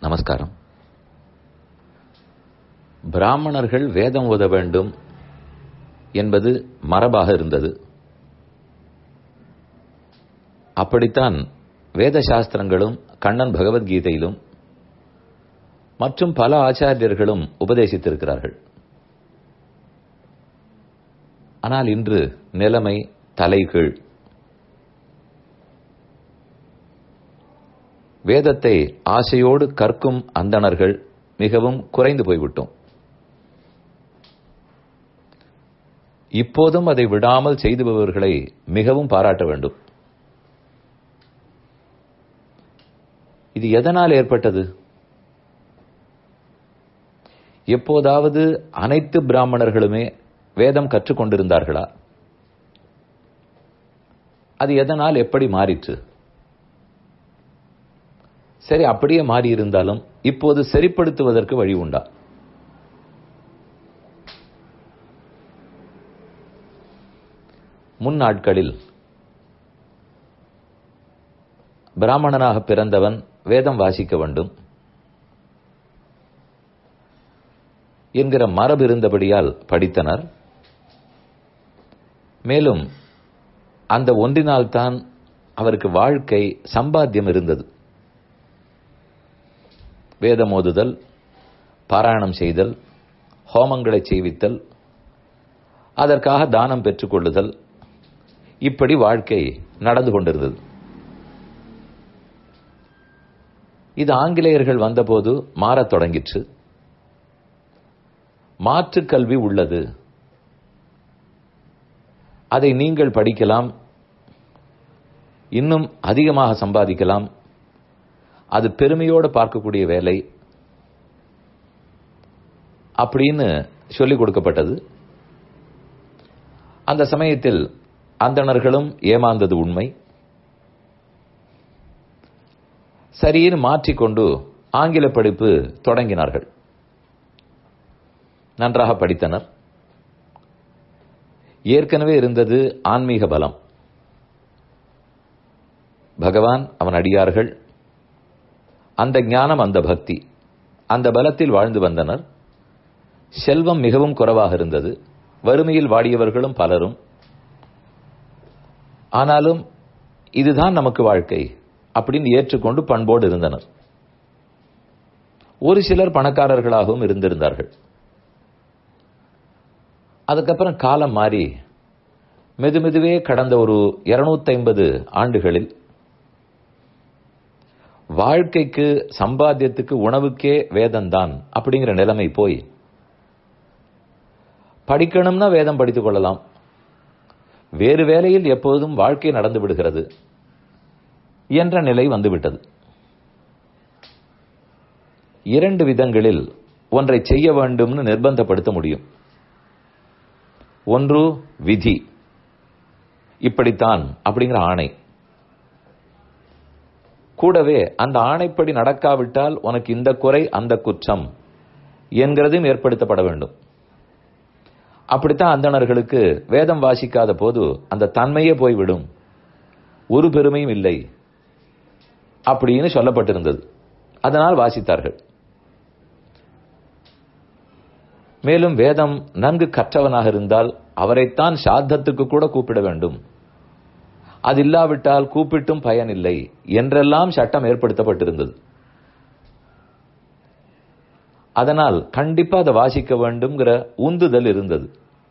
நமஸ்காரம் பிராமணர்கள் வேதம் ஓத வேண்டும் என்பது மரபாக இருந்தது அப்படித்தான் வேத சாஸ்திரங்களும் கண்ணன் பகவத்கீதையிலும் மற்றும் பல ஆச்சாரியர்களும் உபதேசித்திருக்கிறார்கள் ஆனால் இன்று நிலைமை தலைகீழ் வேதத்தை ஆசையோடு கற்கும் அந்தணர்கள் மிகவும் குறைந்து போய்விட்டோம் இப்போதும் அதை விடாமல் செய்துபவர்களை மிகவும் பாராட்ட வேண்டும் இது எதனால் ஏற்பட்டது எப்போதாவது அனைத்து பிராமணர்களுமே வேதம் கற்றுக்கொண்டிருந்தார்களா அது எதனால் எப்படி மாறிற்று சரி அப்படியே மாறி இருந்தாலும் இப்போது சரிப்படுத்துவதற்கு வழி உண்டா முன் நாட்களில் பிராமணனாக பிறந்தவன் வேதம் வாசிக்க வேண்டும் என்கிற மரபு இருந்தபடியால் படித்தனர் மேலும் அந்த ஒன்றினால்தான் அவருக்கு வாழ்க்கை சம்பாத்தியம் இருந்தது வேதம் ஓதுதல் பாராயணம் செய்தல் ஹோமங்களை செய்வித்தல் அதற்காக தானம் பெற்றுக்கொள்ளுதல் இப்படி வாழ்க்கை நடந்து கொண்டிருந்தது இது ஆங்கிலேயர்கள் வந்தபோது மாறத் தொடங்கிற்று மாற்றுக் கல்வி உள்ளது அதை நீங்கள் படிக்கலாம் இன்னும் அதிகமாக சம்பாதிக்கலாம் அது பெருமையோடு பார்க்கக்கூடிய வேலை அப்படின்னு சொல்லிக் கொடுக்கப்பட்டது அந்த சமயத்தில் அந்தணர்களும் ஏமாந்தது உண்மை சரின்னு மாற்றிக்கொண்டு ஆங்கில படிப்பு தொடங்கினார்கள் நன்றாக படித்தனர் ஏற்கனவே இருந்தது ஆன்மீக பலம் பகவான் அவன் அடியார்கள் அந்த ஞானம் அந்த பக்தி அந்த பலத்தில் வாழ்ந்து வந்தனர் செல்வம் மிகவும் குறைவாக இருந்தது வறுமையில் வாடியவர்களும் பலரும் ஆனாலும் இதுதான் நமக்கு வாழ்க்கை அப்படின்னு ஏற்றுக்கொண்டு பண்போடு இருந்தனர் ஒரு சிலர் பணக்காரர்களாகவும் இருந்திருந்தார்கள் அதுக்கப்புறம் காலம் மாறி மெதுமெதுவே கடந்த ஒரு இருநூத்தி ஐம்பது ஆண்டுகளில் வாழ்க்கைக்கு சம்பாத்தியத்துக்கு உணவுக்கே வேதம்தான் அப்படிங்கிற நிலைமை போய் படிக்கணும்னா வேதம் படித்துக் கொள்ளலாம் வேறு வேலையில் எப்போதும் வாழ்க்கை நடந்து விடுகிறது என்ற நிலை வந்துவிட்டது இரண்டு விதங்களில் ஒன்றை செய்ய வேண்டும்னு நிர்பந்தப்படுத்த முடியும் ஒன்று விதி இப்படித்தான் அப்படிங்கிற ஆணை கூடவே அந்த ஆணைப்படி நடக்காவிட்டால் உனக்கு இந்த குறை அந்த குற்றம் என்கிறதும் ஏற்படுத்தப்பட வேண்டும் அப்படித்தான் அந்தணர்களுக்கு வேதம் வாசிக்காத போது அந்த தன்மையே போய்விடும் ஒரு பெருமையும் இல்லை அப்படின்னு சொல்லப்பட்டிருந்தது அதனால் வாசித்தார்கள் மேலும் வேதம் நன்கு கற்றவனாக இருந்தால் அவரைத்தான் சாத்தத்துக்கு கூட கூப்பிட வேண்டும் அது இல்லாவிட்டால் கூப்பிட்டும் பயனில்லை என்றெல்லாம் சட்டம் ஏற்படுத்தப்பட்டிருந்தது அதனால் கண்டிப்பா அதை வாசிக்க வேண்டும்ங்கிற உந்துதல் இருந்தது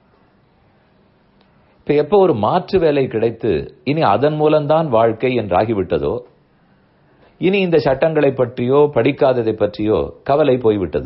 இப்ப எப்ப ஒரு மாற்று வேலை கிடைத்து இனி அதன் மூலம்தான் வாழ்க்கை என்றாகிவிட்டதோ இனி இந்த சட்டங்களை பற்றியோ படிக்காததை பற்றியோ கவலை போய்விட்டது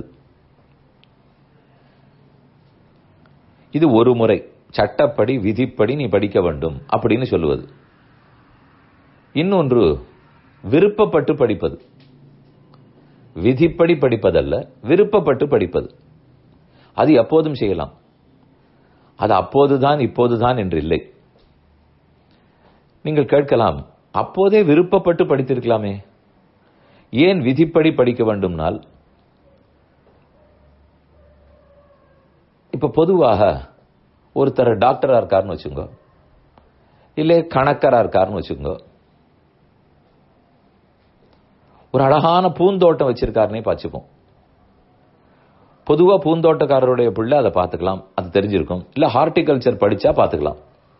இது ஒரு முறை சட்டப்படி விதிப்படி நீ படிக்க வேண்டும் அப்படின்னு சொல்லுவது இன்னொன்று விருப்பப்பட்டு படிப்பது விதிப்படி படிப்பதல்ல விருப்பப்பட்டு படிப்பது அது எப்போதும் செய்யலாம் அது அப்போதுதான் இப்போதுதான் என்று இல்லை நீங்கள் கேட்கலாம் அப்போதே விருப்பப்பட்டு படித்திருக்கலாமே ஏன் விதிப்படி படிக்க வேண்டும்னால் இப்ப பொதுவாக ஒருத்தர் டாக்டரா இருக்காருன்னு வச்சுங்க இல்ல கணக்கரா இருக்காருன்னு வச்சுங்க ஒரு அழகான பூந்தோட்டம் வச்சிருக்காருன்னே பார்த்துப்போம் பொதுவா பூந்தோட்டக்காரருடைய பிள்ளை அதை பார்த்துக்கலாம் அது தெரிஞ்சிருக்கும் இல்ல ஹார்டிகல்ச்சர் படிச்சா பார்த்துக்கலாம்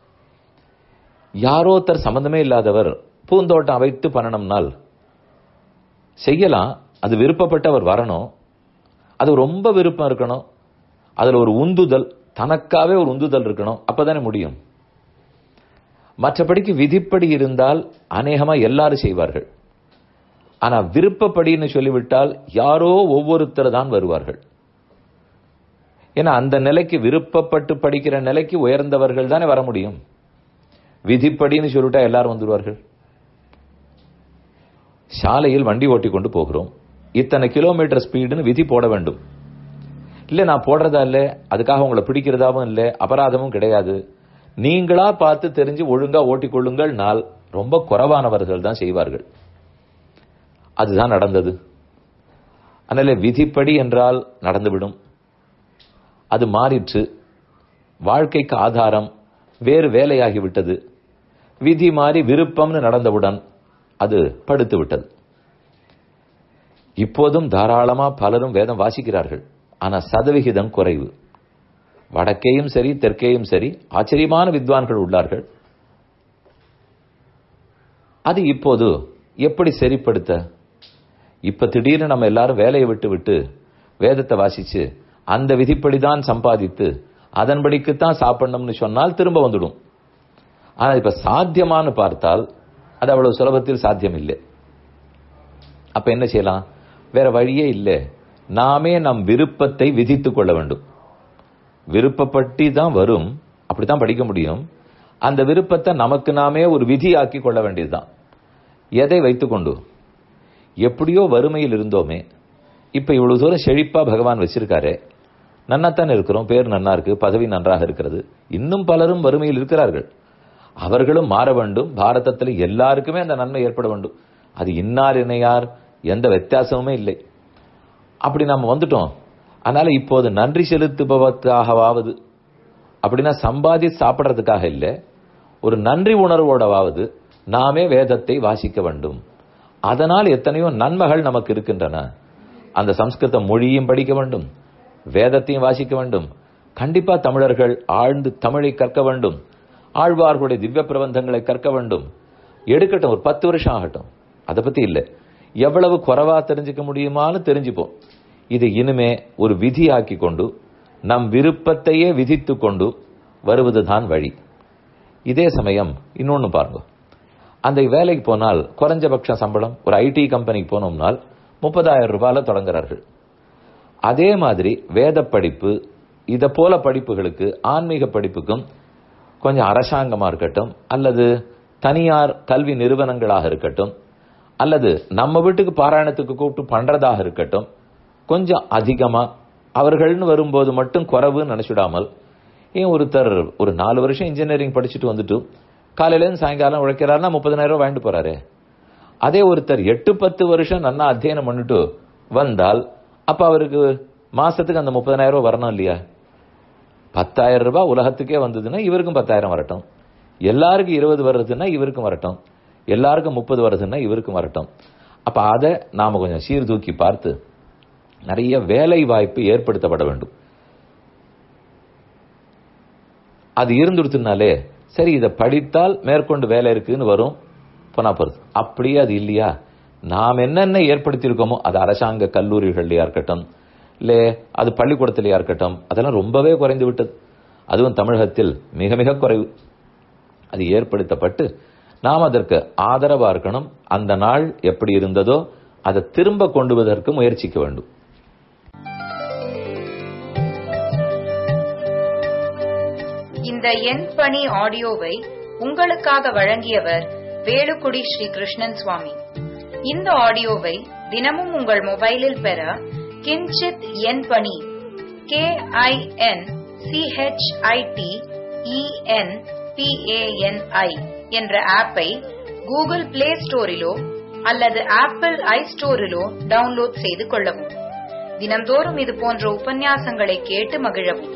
யாரோ ஒருத்தர் சம்பந்தமே இல்லாதவர் பூந்தோட்டம் வைத்து பண்ணணும்னால் செய்யலாம் அது விருப்பப்பட்டு அவர் வரணும் அது ரொம்ப விருப்பம் இருக்கணும் அதுல ஒரு உந்துதல் தனக்காவே ஒரு உந்துதல் இருக்கணும் அப்பதானே முடியும் மற்றபடிக்கு விதிப்படி இருந்தால் அநேகமா எல்லாரும் செய்வார்கள் ஆனா விருப்பப்படின்னு சொல்லிவிட்டால் யாரோ ஒவ்வொருத்தர் தான் வருவார்கள் ஏன்னா அந்த நிலைக்கு விருப்பப்பட்டு படிக்கிற நிலைக்கு உயர்ந்தவர்கள் தானே வர முடியும் விதிப்படின்னு சொல்லிட்டா எல்லாரும் வந்துருவார்கள் சாலையில் வண்டி ஓட்டி கொண்டு போகிறோம் இத்தனை கிலோமீட்டர் ஸ்பீடுன்னு விதி போட வேண்டும் இல்ல நான் போடுறதா இல்ல அதுக்காக உங்களை பிடிக்கிறதாவும் இல்ல அபராதமும் கிடையாது நீங்களா பார்த்து தெரிஞ்சு ஒழுங்கா ஓட்டிக் கொள்ளுங்கள் நாள் ரொம்ப குறைவானவர்கள் தான் செய்வார்கள் அதுதான் நடந்தது அதனால விதிப்படி என்றால் நடந்துவிடும் அது மாறிற்று வாழ்க்கைக்கு ஆதாரம் வேறு வேலையாகிவிட்டது விதி மாறி விருப்பம்னு நடந்தவுடன் அது படுத்து விட்டது இப்போதும் தாராளமா பலரும் வேதம் வாசிக்கிறார்கள் ஆனா சதவிகிதம் குறைவு வடக்கேயும் சரி தெற்கேயும் சரி ஆச்சரியமான வித்வான்கள் உள்ளார்கள் அது இப்போது எப்படி சரிப்படுத்த இப்ப திடீர்னு நம்ம எல்லாரும் வேலையை விட்டு விட்டு வேதத்தை வாசிச்சு அந்த விதிப்படிதான் சம்பாதித்து அதன்படிக்குத்தான் சாப்பிடணும்னு சொன்னால் திரும்ப வந்துடும் ஆனா இப்ப சாத்தியமானு பார்த்தால் அது அவ்வளவு சுலபத்தில் சாத்தியம் இல்லை அப்ப என்ன செய்யலாம் வேற வழியே இல்லை நாமே நம் விருப்பத்தை விதித்துக் கொள்ள வேண்டும் விருப்பப்பட்டி தான் வரும் அப்படித்தான் படிக்க முடியும் அந்த விருப்பத்தை நமக்கு நாமே ஒரு விதியாக்கி கொள்ள வேண்டியதுதான் எதை வைத்துக்கொண்டு எப்படியோ வறுமையில் இருந்தோமே இப்ப இவ்வளவு தூரம் செழிப்பா பகவான் வச்சிருக்காரு நன்னாத்தான் இருக்கிறோம் பேர் நன்னா இருக்கு பதவி நன்றாக இருக்கிறது இன்னும் பலரும் வறுமையில் இருக்கிறார்கள் அவர்களும் மாற வேண்டும் பாரதத்தில் எல்லாருக்குமே அந்த நன்மை ஏற்பட வேண்டும் அது இன்னார் இணையார் எந்த வித்தியாசமுமே இல்லை அப்படி நம்ம வந்துட்டோம் அதனால இப்போது நன்றி செலுத்துபவத்துக்காகவாவது அப்படின்னா சம்பாதி சாப்பிடுறதுக்காக இல்லை ஒரு நன்றி உணர்வோடவாவது நாமே வேதத்தை வாசிக்க வேண்டும் அதனால் எத்தனையோ நன்மைகள் நமக்கு இருக்கின்றன அந்த சம்ஸ்கிருத மொழியும் படிக்க வேண்டும் வேதத்தையும் வாசிக்க வேண்டும் கண்டிப்பா தமிழர்கள் ஆழ்ந்து தமிழை கற்க வேண்டும் ஆழ்வார்களுடைய திவ்ய பிரபந்தங்களை கற்க வேண்டும் எடுக்கட்டும் ஒரு பத்து வருஷம் ஆகட்டும் அதை பத்தி இல்லை எவ்வளவு குறைவா தெரிஞ்சுக்க முடியுமான்னு தெரிஞ்சுப்போம் இது இனிமே ஒரு விதியாக்கி கொண்டு நம் விருப்பத்தையே விதித்து கொண்டு வருவதுதான் வழி இதே சமயம் இன்னொன்னு பாருங்க அந்த வேலைக்கு போனால் குறைஞ்சபட்ச சம்பளம் ஒரு ஐடி கம்பெனிக்கு போனோம்னால் முப்பதாயிரம் ரூபாயில தொடங்குறார்கள் அதே மாதிரி வேத படிப்பு இத போல படிப்புகளுக்கு ஆன்மீக படிப்புக்கும் கொஞ்சம் அரசாங்கமா இருக்கட்டும் அல்லது தனியார் கல்வி நிறுவனங்களாக இருக்கட்டும் அல்லது நம்ம வீட்டுக்கு பாராயணத்துக்கு கூப்பிட்டு பண்றதாக இருக்கட்டும் கொஞ்சம் அதிகமா அவர்கள்னு வரும்போது மட்டும் குறைவுன்னு நினைச்சிடாமல் ஏன் ஒருத்தர் ஒரு நாலு வருஷம் இன்ஜினியரிங் படிச்சுட்டு வந்துட்டு காலையிலேருந்து சாயங்காலம் உழைக்கிறாருன்னா முப்பதனாயிரம் ரூபாய் வாங்கிட்டு போறாரு அதே ஒருத்தர் எட்டு பத்து வருஷம் நல்லா அத்தியனம் பண்ணிட்டு வந்தால் அப்ப அவருக்கு மாசத்துக்கு அந்த முப்பதனாயிரம் ரூபாய் வரணும் இல்லையா பத்தாயிரம் ரூபாய் உலகத்துக்கே வந்ததுன்னா இவருக்கும் பத்தாயிரம் வரட்டும் எல்லாருக்கும் இருபது வருதுன்னா இவருக்கும் வரட்டும் எல்லாருக்கும் முப்பது வருதுன்னா இவருக்கும் வரட்டும் அப்ப அதை நாம கொஞ்சம் சீர்தூக்கி பார்த்து நிறைய வேலை வாய்ப்பு ஏற்படுத்தப்பட வேண்டும் அது இருந்துடுத்துனாலே சரி இதை படித்தால் மேற்கொண்டு வேலை இருக்குன்னு வரும் போனா போறது அப்படியே அது இல்லையா நாம் என்னென்ன ஏற்படுத்தியிருக்கோமோ அது அரசாங்க கல்லூரிகள்லையா இருக்கட்டும் இல்லை அது பள்ளிக்கூடத்திலேயா இருக்கட்டும் அதெல்லாம் ரொம்பவே குறைந்து விட்டது அதுவும் தமிழகத்தில் மிக மிக குறைவு அது ஏற்படுத்தப்பட்டு நாம் அதற்கு ஆதரவா இருக்கணும் அந்த நாள் எப்படி இருந்ததோ அதை திரும்ப கொண்டு வருவதற்கு முயற்சிக்க வேண்டும் இந்த எண் பணி ஆடியோவை உங்களுக்காக வழங்கியவர் வேலுக்குடி ஸ்ரீ கிருஷ்ணன் சுவாமி இந்த ஆடியோவை தினமும் உங்கள் மொபைலில் பெற கிஞ்சித் எண் பணி கே ஐ என் சிஹெச்ஐடி இஎன் பிஏஎன்ஐ என்ற ஆப்பை கூகுள் பிளே ஸ்டோரிலோ அல்லது ஆப்பிள் ஐ ஸ்டோரிலோ டவுன்லோட் செய்து கொள்ளவும் தினம்தோறும் இது போன்ற உபன்யாசங்களை கேட்டு மகிழவும்